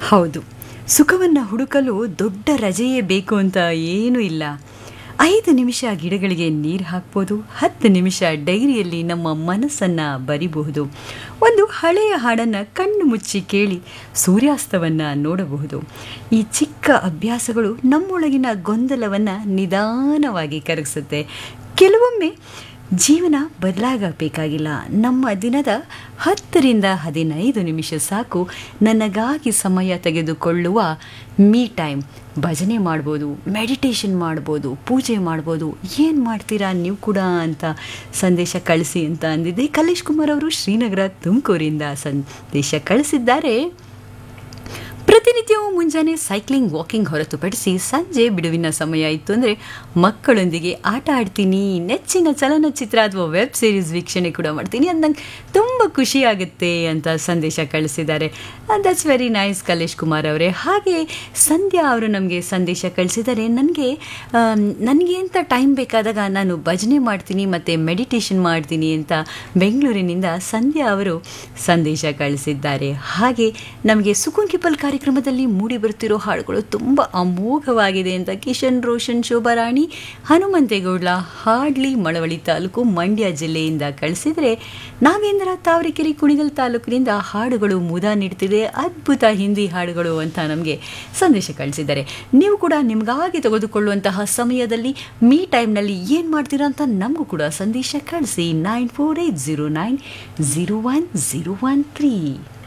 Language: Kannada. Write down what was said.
ಹೌದು ಸುಖವನ್ನು ಹುಡುಕಲು ದೊಡ್ಡ ರಜೆಯೇ ಬೇಕು ಅಂತ ಏನೂ ಇಲ್ಲ ಐದು ನಿಮಿಷ ಗಿಡಗಳಿಗೆ ನೀರು ಹಾಕ್ಬೋದು ಹತ್ತು ನಿಮಿಷ ಡೈರಿಯಲ್ಲಿ ನಮ್ಮ ಮನಸ್ಸನ್ನು ಬರಿಬಹುದು ಒಂದು ಹಳೆಯ ಹಾಡನ್ನು ಕಣ್ಣು ಮುಚ್ಚಿ ಕೇಳಿ ಸೂರ್ಯಾಸ್ತವನ್ನು ನೋಡಬಹುದು ಈ ಚಿಕ್ಕ ಅಭ್ಯಾಸಗಳು ನಮ್ಮೊಳಗಿನ ಗೊಂದಲವನ್ನು ನಿಧಾನವಾಗಿ ಕರಗಿಸುತ್ತೆ ಕೆಲವೊಮ್ಮೆ ಜೀವನ ಬದಲಾಗಬೇಕಾಗಿಲ್ಲ ನಮ್ಮ ದಿನದ ಹತ್ತರಿಂದ ಹದಿನೈದು ನಿಮಿಷ ಸಾಕು ನನಗಾಗಿ ಸಮಯ ತೆಗೆದುಕೊಳ್ಳುವ ಮೀ ಟೈಮ್ ಭಜನೆ ಮಾಡ್ಬೋದು ಮೆಡಿಟೇಷನ್ ಮಾಡ್ಬೋದು ಪೂಜೆ ಮಾಡ್ಬೋದು ಏನು ಮಾಡ್ತೀರಾ ನೀವು ಕೂಡ ಅಂತ ಸಂದೇಶ ಕಳಿಸಿ ಅಂತ ಅಂದಿದ್ದೆ ಕಲೇಶ್ ಕುಮಾರ್ ಅವರು ಶ್ರೀನಗರ ತುಮಕೂರಿಂದ ಸಂದೇಶ ಕಳಿಸಿದ್ದಾರೆ ಪ್ರತಿನಿತ್ಯವೂ ಮುಂಜಾನೆ ಸೈಕ್ಲಿಂಗ್ ವಾಕಿಂಗ್ ಹೊರತುಪಡಿಸಿ ಸಂಜೆ ಬಿಡುವಿನ ಸಮಯ ಇತ್ತು ಅಂದರೆ ಮಕ್ಕಳೊಂದಿಗೆ ಆಟ ಆಡ್ತೀನಿ ನೆಚ್ಚಿನ ಚಲನಚಿತ್ರ ಅಥವಾ ವೆಬ್ ಸೀರೀಸ್ ವೀಕ್ಷಣೆ ಕೂಡ ಮಾಡ್ತೀನಿ ಅದು ನಂಗೆ ತುಂಬ ಖುಷಿಯಾಗುತ್ತೆ ಅಂತ ಸಂದೇಶ ಕಳಿಸಿದ್ದಾರೆ that's very nice Kalesh Kumar ಅವರೇ ಹಾಗೆ ಸಂಧ್ಯಾ ಅವರು ನಮಗೆ ಸಂದೇಶ ಕಳಿಸಿದ್ದಾರೆ ನನಗೆ ನನಗೆ ಅಂತ ಟೈಮ್ ಬೇಕಾದಾಗ ನಾನು ಭಜನೆ ಮಾಡ್ತೀನಿ ಮತ್ತು ಮೆಡಿಟೇಷನ್ ಮಾಡ್ತೀನಿ ಅಂತ ಬೆಂಗಳೂರಿನಿಂದ ಸಂಧ್ಯಾ ಅವರು ಸಂದೇಶ ಕಳಿಸಿದ್ದಾರೆ ಹಾಗೆ ನಮಗೆ ಸುಕುನ್ ಕಿಪಲ್ ಕಾರ್ಯಕ್ರಮದಲ್ಲಿ ಮೂಡಿ ಬರುತ್ತಿರೋ ಹಾಡುಗಳು ತುಂಬ ಅಮೋಘವಾಗಿದೆ ಅಂತ ಕಿಶನ್ ರೋಷನ್ ಶೋಭಾರಾಣಿ ಹನುಮಂತೇಗೌಡ ಹಾಡ್ಲಿ ಮಳವಳ್ಳಿ ತಾಲೂಕು ಮಂಡ್ಯ ಜಿಲ್ಲೆಯಿಂದ ಕಳಿಸಿದರೆ ನಾಗೇಂದ್ರ ತಾವರೆಕೆರೆ ಕುಣಿಗಲ್ ತಾಲೂಕಿನಿಂದ ಹಾಡುಗಳು ಮುದ ನೀಡ್ತಿದೆ ಅದ್ಭುತ ಹಿಂದಿ ಹಾಡುಗಳು ಅಂತ ನಮಗೆ ಸಂದೇಶ ಕಳಿಸಿದ್ದಾರೆ ನೀವು ಕೂಡ ನಿಮಗಾಗಿ ತೆಗೆದುಕೊಳ್ಳುವಂತಹ ಸಮಯದಲ್ಲಿ ಮೀ ಟೈಮ್ನಲ್ಲಿ ಏನು ಮಾಡ್ತೀರಾ ಅಂತ ನಮಗೂ ಕೂಡ ಸಂದೇಶ ಕಳಿಸಿ nine four eight zero nine zero one zero one three